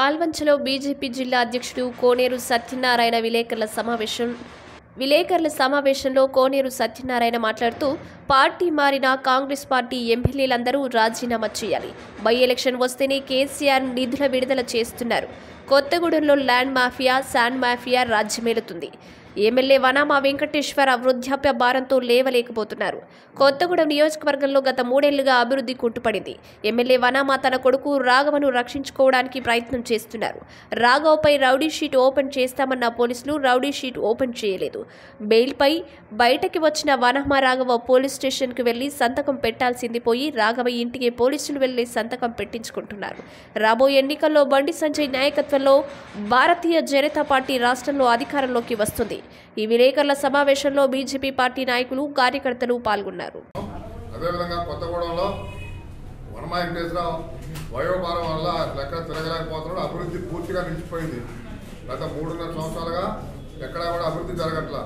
పాల్వంచలో BJP జిల్లా అధ్యక్షుడు కోనేరు సత్యనారాయణ విలేకరుల సమావేశం విలేకరుల సమావేశంలో కోనేరు సత్యనారాయణ మాట్లాడుతూ పార్టీ మారిన కాంగ్రెస్ పార్టీ ఎమ్మెల్యేలందరూ రాజీనామా చేయాలి బై ఎలక్షన్ వస్తేనే కేసీఆర్ నిధుల విడుదల చేస్తున్నారు కొత్తగూడెంలో ల్యాండ్ మాఫియా శాండ్ మాఫియా రాజ్యమేలుతుంది ఎమ్మెల్యే వనామా వెంకటేశ్వర వృద్ధాప్య భారంతో లేవలేకపోతున్నారు కొత్తగూడెం నియోజకవర్గంలో గత మూడేళ్లుగా అభివృద్ధి కుంటుపడింది ఎమ్మెల్యే వనామా తన కొడుకు రాఘవను రక్షించుకోవడానికి ప్రయత్నం చేస్తున్నారు రాఘవపై రౌడీ షీట్ ఓపెన్ చేస్తామన్న పోలీసులు రౌడీ షీట్ ఓపెన్ చేయలేదు బెయిల్పై బయటకి వచ్చిన వనమా రాఘవ పోలీస్ స్టేషన్కు వెళ్లి సంతకం పెట్టాల్సింది పోయి రాఘవ ఇంటికి పోలీసులు వెళ్లి సంతకం పెట్టించుకుంటున్నారు రాబోయే ఎన్నికల్లో బండి సంజయ్ నాయకత్వంలో భారతీయ జనతా పార్టీ రాష్ట్రంలో అధికారంలోకి వస్తుంది ఈ విలేకరుల సమావేశంలో బీజేపీ పార్టీ నాయకులు కార్యకర్తలు పాల్గొన్నారు అదేవిధంగా కొత్తగూడెంలో వనమా వెంకటేశ్వరరావు వయోభారం వల్ల ఎక్కడ తిరగలేకపోతున్నాడు అభివృద్ధి పూర్తిగా నిలిచిపోయింది గత మూడున్నర సంవత్సరాలుగా ఎక్కడా కూడా అభివృద్ధి జరగట్ల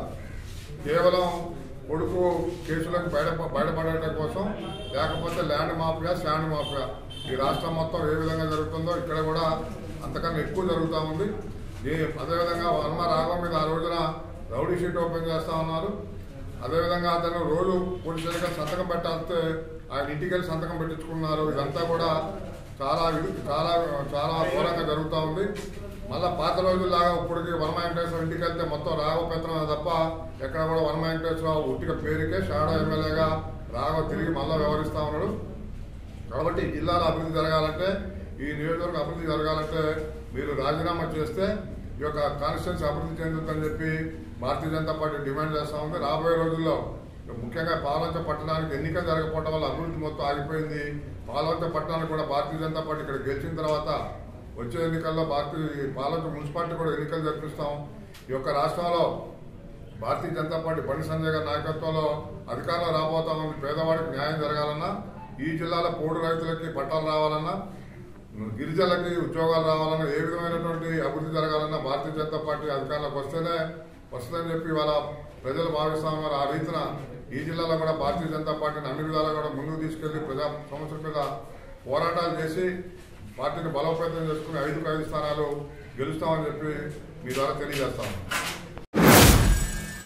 కేవలం కొడుకు కేసులకు బయట బయటపడటం కోసం లేకపోతే ల్యాండ్ మాఫియా శాండ్ మాఫియా ఈ రాష్ట్రం మొత్తం ఏ విధంగా జరుగుతుందో ఇక్కడ కూడా అంతకన్నా ఎక్కువ జరుగుతూ ఉంది ఈ అదేవిధంగా వర్మ రాఘవ మీద ఆ రోజున రౌడీ షీట్ ఓపెన్ చేస్తా ఉన్నారు అదేవిధంగా అతను రోజు పోలీస్ స్టేషన్ సంతకం పెట్టాల్స్తే ఆయన ఇంటికి వెళ్ళి సంతకం పెట్టించుకున్నారు ఇదంతా కూడా చాలా విరు- చాలా చాలా ఘోరంగా జరుగుతూ ఉంది మళ్ళా పాత రోజుల్లాగా ఇప్పటికి వనమ వెంకటేశ్వర ఇంటికి వెళ్తే మొత్తం రాఘవ పెత్తనం తప్ప ఎక్కడ కూడా వనమ వెంకటేశ్వరరావు ఉట్టిగా పేరుకే షాడో ఎమ్మెల్యేగా రాఘవ తిరిగి మళ్ళా వ్యవహరిస్తా ఉన్నాడు కాబట్టి ఈ జిల్లాలో అభివృద్ధి జరగాలంటే ఈ నియోజకవర్గం అభివృద్ధి జరగాలంటే మీరు రాజీనామా చేస్తే ఈ యొక్క కాన్స్టిట్యున్సీ అభివృద్ధి చెందుతుందని చెప్పి భారతీయ జనతా పార్టీ డిమాండ్ చేస్తా ఉంది రాబోయే రోజుల్లో ముఖ్యంగా పాలవంచ పట్టణానికి ఎన్నికలు జరగకపోవడం వల్ల అభివృద్ధి మొత్తం ఆగిపోయింది పాలవంచ పట్టణానికి కూడా భారతీయ జనతా పార్టీ ఇక్కడ గెలిచిన తర్వాత వచ్చే ఎన్నికల్లో భారతీయ పాలవంచ మున్సిపాలిటీ కూడా ఎన్నికలు జరిపిస్తాం ఈ యొక్క రాష్ట్రంలో భారతీయ జనతా పార్టీ బండి సంజయ్ గారి నాయకత్వంలో అధికారంలో రాబోతా ఉంది పేదవాడికి న్యాయం జరగాలన్నా ఈ జిల్లాలో పోడు రైతులకి పట్టాలు రావాలన్నా గిరిజనులకి ఉద్యోగాలు రావాలన్నా ఏ విధమైనటువంటి అభివృద్ధి జరగాలన్నా భారతీయ జనతా పార్టీ అధికారంలోకి వస్తేనే వస్తుందని చెప్పి వాళ్ళ ప్రజలు భావిస్తా ఉన్నారు ఆ రీతిన ఈ జిల్లాలో కూడా భారతీయ జనతా పార్టీని అన్ని విధాలుగా కూడా ముందుకు తీసుకెళ్లి ప్రజా సమస్యల మీద పోరాటాలు చేసి పార్టీని బలోపేతం చేసుకుని ఐదుకు ఐదు స్థానాలు గెలుస్తామని చెప్పి మీ ద్వారా తెలియజేస్తాము